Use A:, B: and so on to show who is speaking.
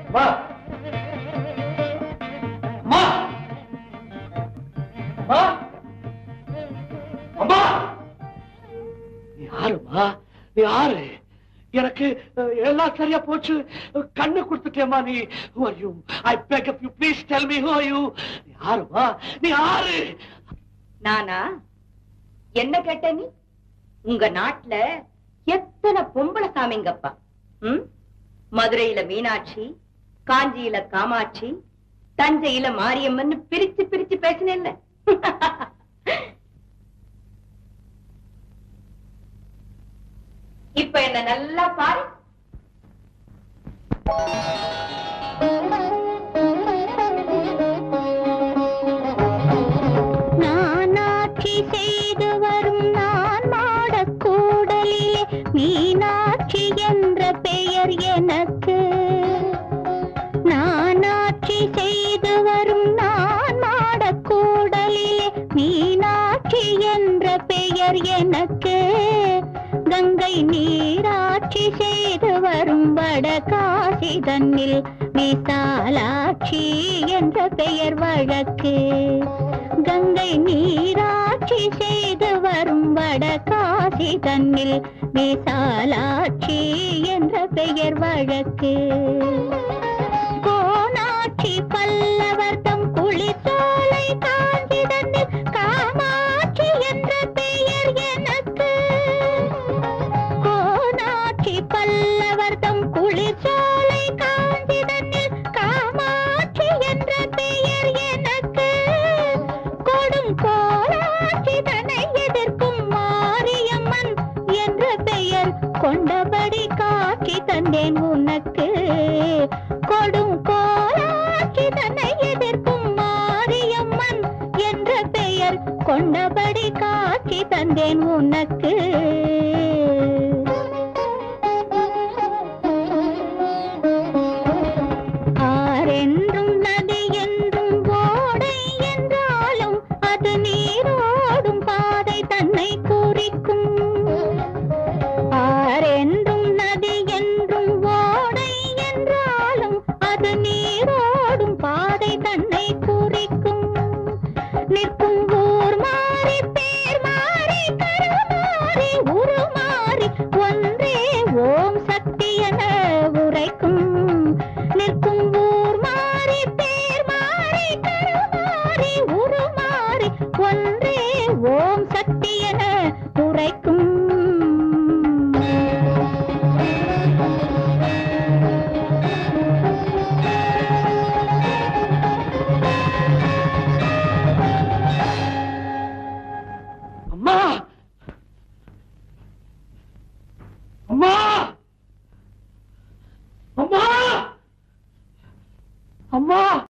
A: அம்மா அம்மா அம்மா அம்மா நீ யாருமா நீ யாரு எனக்கு அஹ், எல்லாம் சரியா போச்சு கண்ணு கொடுத்துட்டேமா நீ ஐயோ I beg of you please tell me who you யாருமா நீ யாரு
B: நானா என்ன கேட்ட நீ உங்க நாட்டுல எத்தனை பொம்பளை சாமிங்கப்பா ம் மதுரையில மீனாட்சி காஞ்சியில காமாட்சி தஞ்சையில மாரியம்மன் பிரிச்சு பிரிச்சு பேசினேன்ல இப்ப என்ன நல்லா பாரு
C: நானாட்சி செய்து வரும் நான் மாடக்கூடலிலே மீனாட்சி என்ற பெயர் எனக்கு நானாட்சி செய்து வரும் நான் மாடக்கூடலிலே மீனாட்சி என்ற பெயர் எனக்கு கங்கை நீராட்சி செய்து வரும் வடகாசி தன்னில் விசாலாட்சி என்ற பெயர் வழக்கு கங்கை நீராட்சி செய்து வரும் வடகாசி தன்னில் விசாலாட்சி என்ற பெயர் வழக்கு கோனாட்சி பல்லவர் தம் குளித்தோலை காஞ்சி தன்னில் காமாட்சி என்ற பெயர் எனக்கு கோனாட்சி பல்லவர் தம் குளிர்ச்சோலை காஞ்சி தன்னில் காமாட்சி என்ற பெயர் எனக்கு கொடும் கோலாட்சி தன்னை எதிர்க்கும் மாரியம்மன் என்ற பெயர் கொண்டபடி காட்சி தந்தேன் உனக்கு கொடும் கோலாட்சி தன்னை எதிர்க்கும் மாரியம்மன் என்ற பெயர் கொண்டபடி காட்சி தந்தேன் உனக்கு ஆறென்றும் நதி என்றும் ஓடை என்றாலும் அது நீரோடும் பாதை தன்னை குறிக்கும் ஆறென்றும் நதி என்றும் ஓடை என்றாலும் அது நீரோடும் பாதை தன்னை குறிக்கும் நிற்கும் ஊர் மாறி பேர் மாறி கருமாறி உருமாறி ஒன்றே ஓம் சக்தி என உரைக்கும் நிற்கும் ஊர் மாறி பேர் மாறி கருமாறி உருமாறி ஒன்றே ஓம் சக்தி என உரைக்கும்
A: அம்மா அம்மா அம்மா அம்மா